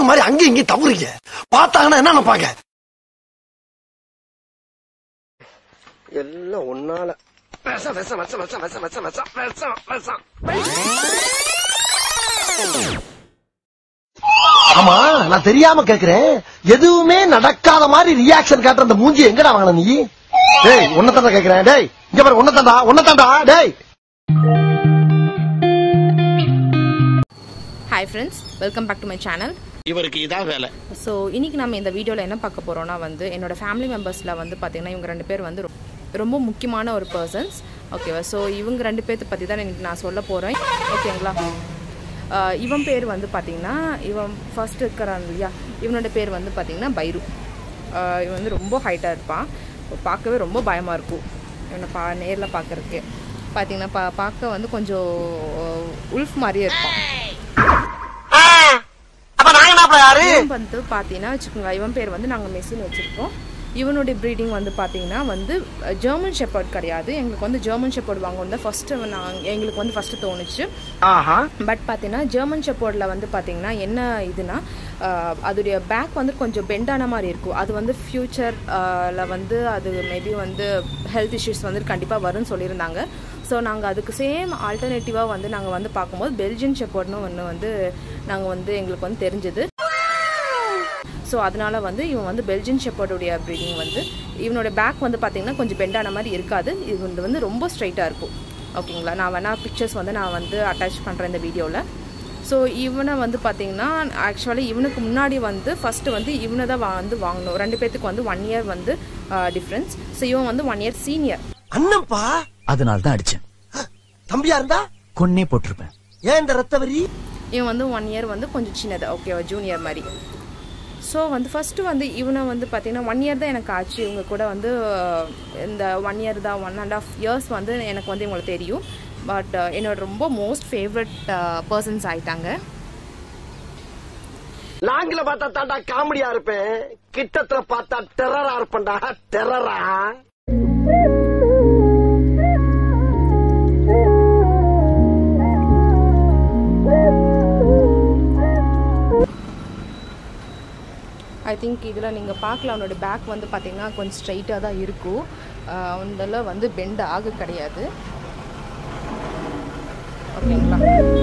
மாதிரி அங்கேயும் இங்கேயும் தவறுங்க பார்த்தாங்கன்னா என்ன நினைப்பாங்க எல்லாம் ஒன்னால விஷம் விஷம் விஷம் விஷம் விஷம் விஷம் விஷம் விஷம் விஷம் ஆமா நான் தெரியாம கேக்குறேன் எதுவுமே நடக்காத மாதிரி ரியாக்ஷன் காட்டுற அந்த மூஞ்சி எங்கடா வாங்கின நீ டேய் உன்னதாண்டா கேக்குறேன் டேய் இங்க பாரு உன்னதாண்டா உன்னதாண்டா டேய் hi friends welcome back to my channel இவருக்கு இதான் வேலை ஸோ இன்னைக்கு நம்ம இந்த வீடியோவில் என்ன பார்க்க போகிறோம்னா வந்து என்னோட ஃபேமிலி மெம்பர்ஸில் வந்து பார்த்தீங்கன்னா இவங்க ரெண்டு பேர் வந்து ரொ- ரொம்ப முக்கியமான ஒரு பர்சன்ஸ் ஓகேவா ஸோ இவங்க ரெண்டு பேர்த்த பற்றி தான் இன்னைக்கு நான் சொல்ல போகிறேன் ஓகேங்களா ஆஹ் இவன் பேர் வந்து பார்த்தீங்கன்னா இவன் ஃபர்ஸ்ட் இருக்கிறான் இல்லையா இவனோட பேர் வந்து பார்த்தீங்கன்னா பைரு ஆஹ் இவன் வந்து ரொம்ப ஹைட்டாக இருப்பான் பார்க்கவே ரொம்ப பயமாக இருக்கும் இவனை பா நேரில் பார்க்கறதுக்கு பார்த்தீங்கன்னா பா பார்க்க வந்து கொஞ்சம் உல்ஃப் மாதிரியே இருப்பான் அப்ப நாங்க என்ன யாரு இவன் வந்து பார்த்தீங்கன்னா வச்சுக்கோங்க இவன் பேர் வந்து நாங்கள் மெஸ்ஸின்னு வச்சுருக்கோம் இவனுடைய ப்ரீடிங் வந்து பார்த்தீங்கன்னா வந்து ஜெர்மன் ஷெப்பர்ட் கிடையாது எங்களுக்கு வந்து ஜெர்மன் ஷெப்பர்ட் வாங்கணும் தான் ஃபஸ்ட்டு நாங்கள் எங்களுக்கு வந்து ஃபஸ்ட்டு தோணுச்சு ஆஹா பட் பார்த்தீங்கன்னா ஜெர்மன் ஷெப்பர்டில் வந்து பார்த்தீங்கன்னா என்ன இதுனா ஆஹ், அதோடைய பேக் வந்து கொஞ்சம் பெண்டான மாதிரி இருக்கும் அது வந்து ஃப்யூச்சரில் வந்து அது மேபி வந்து ஹெல்த் இஷ்யூஸ் வந்து கண்டிப்பாக வரும்னு சொல்லியிருந்தாங்க ஸோ நாங்கள் அதுக்கு சேம் ஆல்டர்னேட்டிவாக வந்து நாங்கள் வந்து பார்க்கும்போது பெல்ஜியன் ஷெப்பர்ட்னு ஒன்று வந்து நாங்கள் வந்து எங்களுக்கு வந்து தெரிஞ்சது ஸோ அதனால வந்து இவன் வந்து பெல்ஜியன் ஷெப்பர்டுடைய ப்ரீடிங் வந்து இவனோட பேக் வந்து பார்த்தீங்கன்னா கொஞ்சம் பெண்டான மாதிரி இருக்காது இது வந்து வந்து ரொம்ப ஸ்ட்ரைட்டாக இருக்கும் ஓகேங்களா நான் வேணா பிக்சர்ஸ் வந்து நான் வந்து அட்டாச் பண்ணுறேன் இந்த வீடியோவில் ஸோ இவனை வந்து பார்த்தீங்கன்னா ஆக்சுவலி இவனுக்கு முன்னாடி வந்து ஃபஸ்ட்டு வந்து இவனை தான் வா- வந்து வாங்கணும் ரெண்டு பேர்த்துக்கு வந்து ஒன் இயர் வந்து டிஃப்ரென்ஸ் ஸோ இவன் வந்து ஒன் இயர் சீனியர் அண்ணன்ப்பா அதனால தான் அடிச்சேன் தம்பியா இருந்தா கொன்னே போட்டிருப்பேன் ஏன் இந்த ரத்த வரி இவன் வந்து ஒன் இயர் வந்து கொஞ்சம் சின்னது ஓகேவா ஜூனியர் மாதிரி ஸோ வந்து ஃபஸ்ட்டு வந்து இவனை வந்து பார்த்தீங்கன்னா ஒன் இயர் தான் எனக்கு ஆச்சு இவங்க கூட வந்து அஹ், இந்த ஒன் இயர் தான் ஒன் அண்ட் ஆஃப் இயர்ஸ் வந்து எனக்கு வந்து இவங்களுக்கு தெரியும் பட் என்னோட ரொம்ப மோஸ்ட் ஃபேவரட் பர்சன்ஸ் ஆயிட்டாங்க லாங்கில பார்த்தா தாண்டா காமெடியா இருப்பேன் கிட்டத்துல பார்த்தா டெரரா இருப்பேன்டா டெரரா ஐ திங்க் இதில் நீங்கள் பார்க்கல அவனோட பேக் வந்து பார்த்தீங்கன்னா கொஞ்சம் ஸ்ட்ரைட்டாக தான் இருக்கும் அஹ், அவனதுல வந்து பெண்ட் ஆக கிடையாது ஓகேங்களா